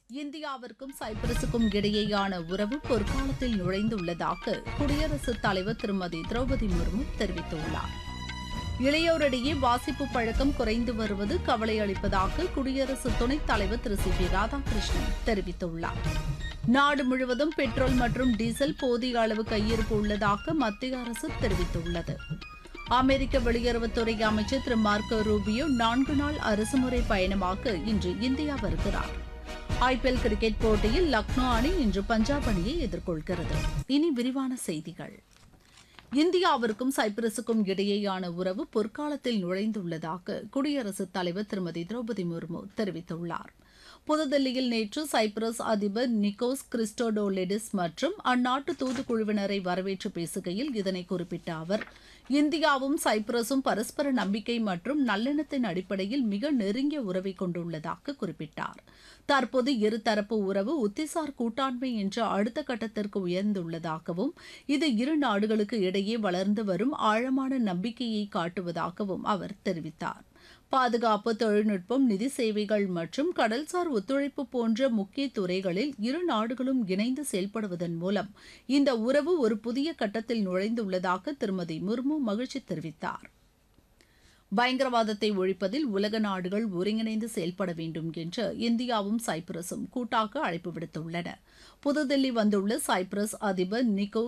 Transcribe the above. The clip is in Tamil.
இந்தியாவிற்கும் சைப்ரஸுக்கும் இடையேயான உறவு பொற்காலத்தில் நுழைந்துள்ளதாக குடியரசுத் தலைவர் திருமதி திரௌபதி முர்மு தெரிவித்துள்ளார் இளையோரிடையே வாசிப்பு பழக்கம் குறைந்து வருவது கவலை அளிப்பதாக குடியரசு துணைத் தலைவர் திரு சி பி ராதாகிருஷ்ணன் தெரிவித்துள்ளார் நாடு முழுவதும் பெட்ரோல் மற்றும் டீசல் போதிய அளவு கையிருப்பு உள்ளதாக மத்திய அரசு தெரிவித்துள்ளது அமெரிக்க வெளியுறவுத்துறை அமைச்சர் திரு மார்க்கோ ரூபியோ நான்கு நாள் அரசுமுறை பயணமாக இன்று இந்தியா வருகிறார் ஐபிஎல் கிரிக்கெட் போட்டியில் லக்னோ அணி இன்று பஞ்சாப் அணியை எதிர்கொள்கிறது இனி விரிவான செய்திகள் இந்தியாவிற்கும் சைப்ரஸுக்கும் இடையேயான உறவு பொற்காலத்தில் நுழைந்துள்ளதாக குடியரசுத் தலைவர் திருமதி திரௌபதி முர்மு தெரிவித்துள்ளார் புதுதில்லியில் நேற்று சைப்ரஸ் அதிபர் நிக்கோஸ் கிறிஸ்டோடோலிடிஸ் மற்றும் அந்நாட்டு தூதுக்குழுவினரை வரவேற்று பேசுகையில் இதனை குறிப்பிட்ட அவர் இந்தியாவும் சைப்ரஸும் பரஸ்பர நம்பிக்கை மற்றும் நல்லெண்ணத்தின் அடிப்படையில் மிக நெருங்கிய உறவை கொண்டுள்ளதாக குறிப்பிட்டார் தற்போது இருதரப்பு உறவு உத்திசார் கூட்டாண்மை என்ற அடுத்த கட்டத்திற்கு உயர்ந்துள்ளதாகவும் இது இரு நாடுகளுக்கு இடையே வளர்ந்து வரும் ஆழமான நம்பிக்கையை காட்டுவதாகவும் அவர் தெரிவித்தார் பாதுகாப்பு தொழில்நுட்பம் நிதி சேவைகள் மற்றும் கடல்சார் ஒத்துழைப்பு போன்ற முக்கிய துறைகளில் இரு நாடுகளும் இணைந்து செயல்படுவதன் மூலம் இந்த உறவு ஒரு புதிய கட்டத்தில் நுழைந்துள்ளதாக திருமதி முர்மு மகிழ்ச்சி தெரிவித்தார் பயங்கரவாதத்தை ஒழிப்பதில் உலக நாடுகள் ஒருங்கிணைந்து செயல்பட வேண்டும் என்று இந்தியாவும் சைப்ரஸும் கூட்டாக அழைப்பு விடுத்துள்ளன புதுதில்லி வந்துள்ள சைப்ரஸ் அதிபர் நிக்கோ